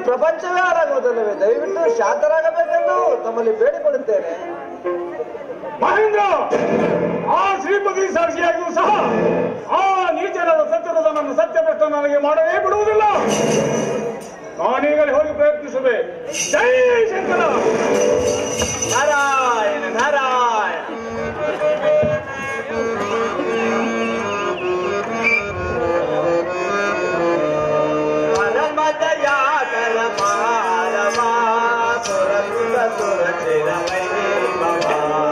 ಪ್ರಪಂಚವೇ ಹಾಳಾಗುವುದಲ್ಲವೇ ದಯವಿಟ್ಟು ಶಾಂತರಾಗಬೇಕೆಂದು ತಮ್ಮಲ್ಲಿ ಬೇಡಿಕೊಳ್ಳುತ್ತೇನೆ ಮಹೇಂದ್ರ ಆ ಶ್ರೀಪತಿ ಸಾಕ್ಷಿಯಾಗಿಯೂ ಸಹ ಆ ನೀಚನಾದ ಸತ್ಯರಥನನ್ನು ಸತ್ಯಭ್ರಷ್ಟ ನನಗೆ ಮಾಡಲೇ ಬಿಡುವುದಿಲ್ಲ ನಾನೀಗಲೇ ಹೋಗಿ ಪ್ರಯತ್ನಿಸುವೆ ಜೈ ಶಂಕರ ನಾರಾಯಣ ನಾರಾಯಣ ಪರಮದಯಾಕರ ಮಾನವ ಸುರಸುತ ಸುರಚಿರ ವೈಭವ.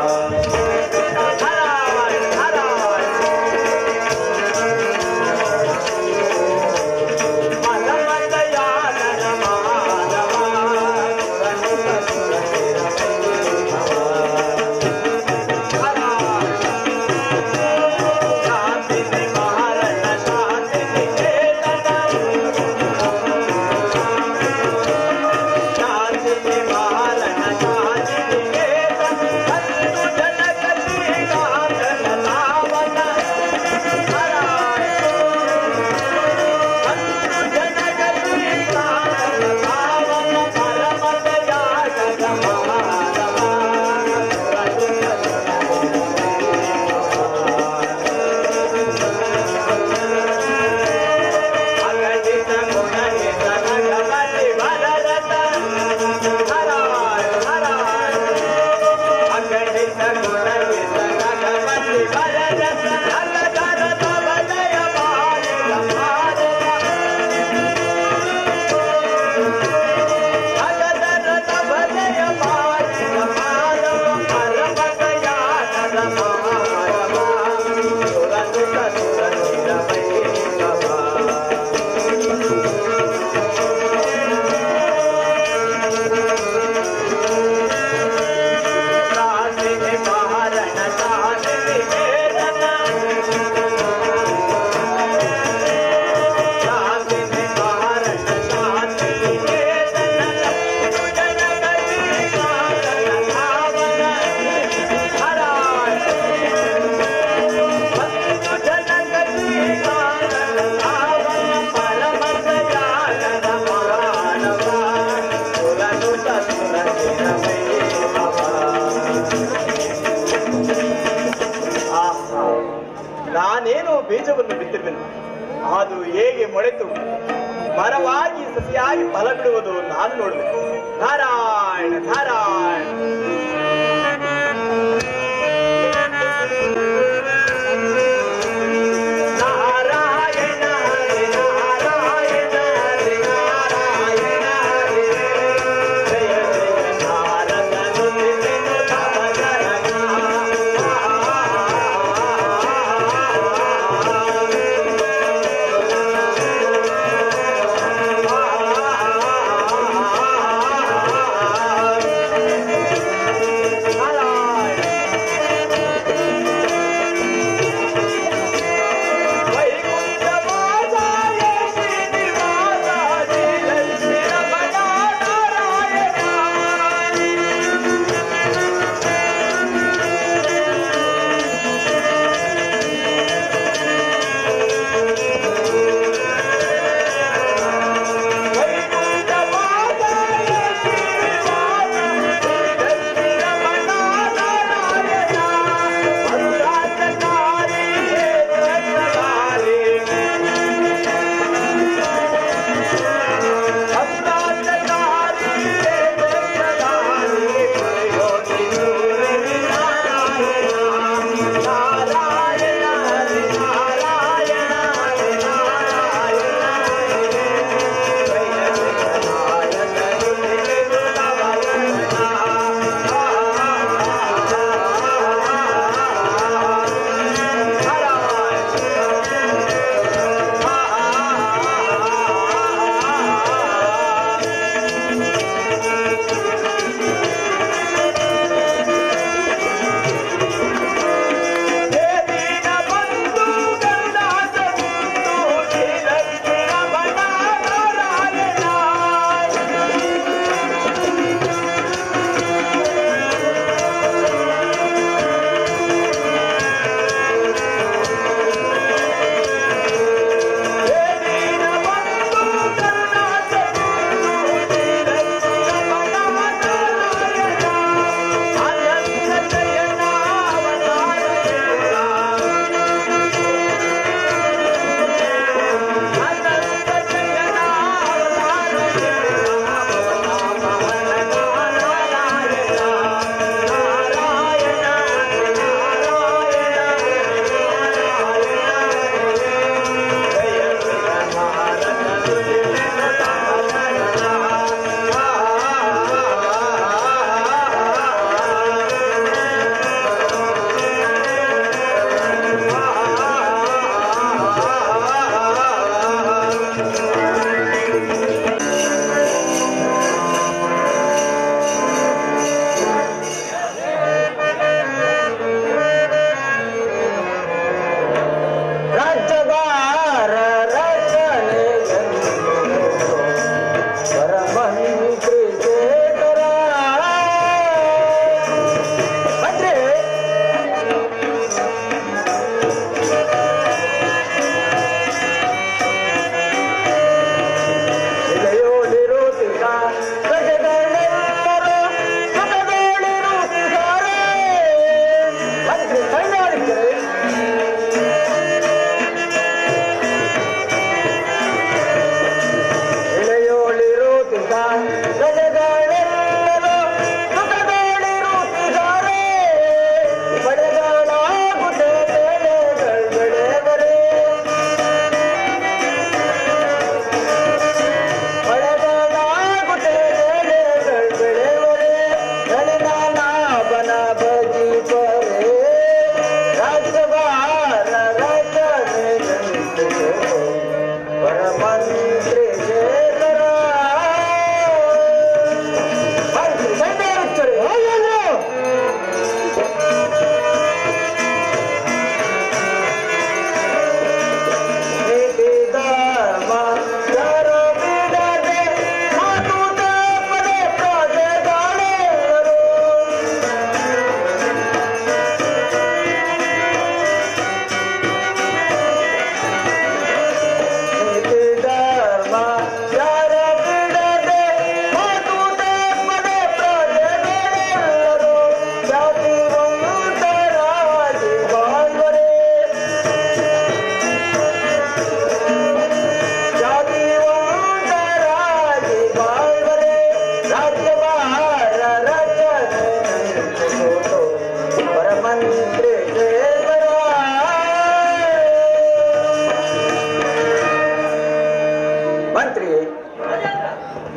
ನಾರಾಯಣ ನಾರಾಯಣ ಪರಮದಯಾಕರ ಮಾನವ ಸುರಸುತ ಸುರಚಿರ ಶಾಂತಿ ಮಹಾರಣ ಶಾಂತಿ ನಿಕೇತನ ಶಾಂತಿ ಮಹಾರಣ ಶಾಂತಿ ನಿಕೇತನ ಹತ್ತು ಜನಕಲಿ ಕಾಂತನ ಲಾವಣ ಹತ್ತು ಜನಕಲಿ ಕಾಂತನ ಲಾವಣ ಪರಮದಯಾಗದ ಮಹಾರವ ಅಗಣಿತ ಗುಣನಿತ ನಗಮತಿ ವರದತ ಹರಾಯ ಹರಾಯ ಅಗಣಿತ ಗುಣನಿತ ನಗಮತಿ ವರದತ ನಗದರದ ವಲಯ ಬಾಲಿಲ ಮಾನವ ನಗದರದ ವಲಯ ಬಾಲಿಲ ಮಾನವ ಪರಮದಯಾನದ ಮಾನವ ಸುರನುತ ಸುರನಿರ ವೈಭವ ಶಾಂತಿ ಮಹಾರಣ ಶಾಂತಿ ನಿಕೇತನ ಶಾಂತಿ ಮಹಾರಣ ಶಾಂತಿ ನಿಕೇತನ ಜನಗಲಿ ಕಾಂತನ ಲಾವಣ ಹರಾಯ ಹತ್ತು ಜನಗಲಿ ಕಾಂತನ ಲಾವಣ ಪರಮದಯಾನದ ಮಾನವ ಸುರನುತ ಸುರನಿರ ವೈಭವ ಆಹಾ ನಾನೇನು ಬೀಜವನ್ನು ಬಿತ್ತಿರುವೆನು ಅದು ಹೇಗೆ ಮೊಳೆತು ಮರವಾಗಿ ಸಸಿಯಾಗಿ ಫಲ ಬಿಡುವುದು ನಾನು ನೋಡಬೇಕು ನಾರಾಯಣ ನಾರಾಯಣ ನಾರಾಯಣ ಹರಿ ನಾರಾಯಣ ಹರಿ ನಾರಾಯಣ ಹರಿ ಜಯ ಜಯ ನಾರದನು ನಿತಿನು ತವ ಜಯ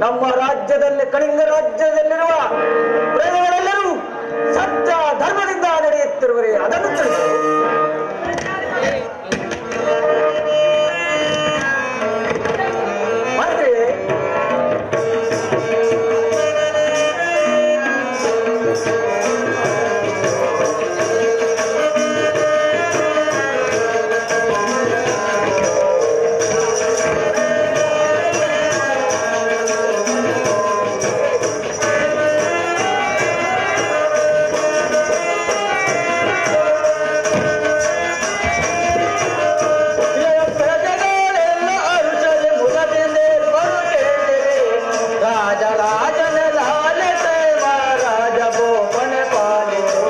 ನಮ್ಮ ರಾಜ್ಯದಲ್ಲಿ ಕಳಿಂಗ ರಾಜ್ಯದಲ್ಲಿರುವ ಪ್ರಜೆಗಳೆಲ್ಲರೂ ಸತ್ಯ ಧರ್ಮದಿಂದ ನಡೆಯುತ್ತಿರುವರೆ ಅದನ್ನು ತಿಳಿಸು ಮಂತ್ರಿ ಪ್ರಜೆಗಳೆಲ್ಲ ಅರುಷದೆ ಮುದದಿಂದೆ ಬರುತ್ತೇವೆ ರಾಜ ರಾಜನ ಲಾಲತೆ ಮಹಾರಾಜ ಬೋಪನೆ ಪಾಲಿತು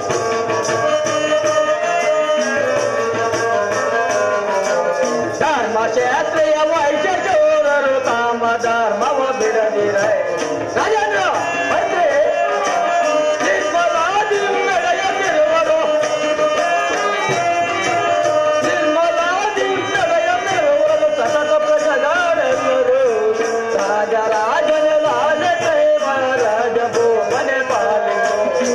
ಧರ್ಮ ಕ್ಷೇತ್ರೀಯ ವೈಶ್ಯ ಚೋರರು ತಮ್ಮ ಧರ್ಮವ ಬಿಡದಿರ ರಾಜೇಂದ್ರ ಮಂತ್ರಿ ನಿರ್ಮಲಾದಿ ನಡೆಯುತ್ತಿರುವರು ನಿರ್ಮಲಾದಿ ನಡೆಯುತ್ತಿರುವರು ಸತತ ಪ್ರಜೆಗಳೆಲ್ಲರೂ ರಾಜ ರಾಜನ ಲಾಲತೆ ಮಹಾರಾಜ ಬೋಮನೆ ಪಾಲಿತು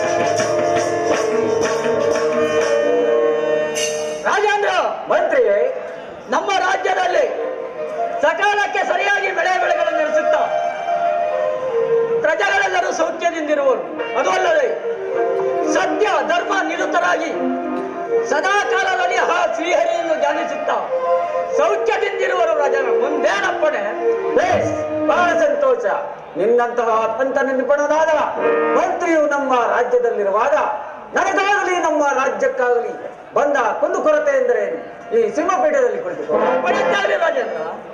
ರಾಜೇಂದ್ರ ಮಂತ್ರಿ ನಮ್ಮ ರಾಜ್ಯದಲ್ಲಿ ಸಕಾಲಕ್ಕೆ ಸರಿಯಾಗಿ ಬೆಳೆ ಬೆಳೆಗಳನ್ನು ನಡೆಸುತ್ತಾ ಪ್ರಜೆಗಳೆಲ್ಲರೂ ಸೌಖ್ಯದಿಂದಿರುವರು ಅದು ಅಲ್ಲದೆ ಸತ್ಯ ಧರ್ಮ ನಿರುತರಾಗಿ ಸದಾ ಕಾಲದಲ್ಲಿ ಆ ಶ್ರೀಹರಿಯನ್ನು ಧ್ಯಾನಿಸುತ್ತಾ ಸೌಖ್ಯದಿಂದಿರುವರು ರಾಜನ ಮುಂದೇನಪ್ಪಣೆ ಬೇಸ್ ಬಹಳ ಸಂತೋಷ ನಿನ್ನಂತಹ ಅತ್ಯಂತ ನಿಪುಣನಾದ ಮಂತ್ರಿಯು ನಮ್ಮ ರಾಜ್ಯದಲ್ಲಿರುವಾಗ ನನಗಾಗಲಿ ನಮ್ಮ ರಾಜ್ಯಕ್ಕಾಗಲಿ ಬಂದ ಕುಂದುಕೊರತೆ ಎಂದರೆ ಈ ಸಿಂಹಪೀಠದಲ್ಲಿ ಕುಳಿತುಕೋ ಒಳ್ಳೆದಾಗಲಿ ರಾಜೇಂದ್ರ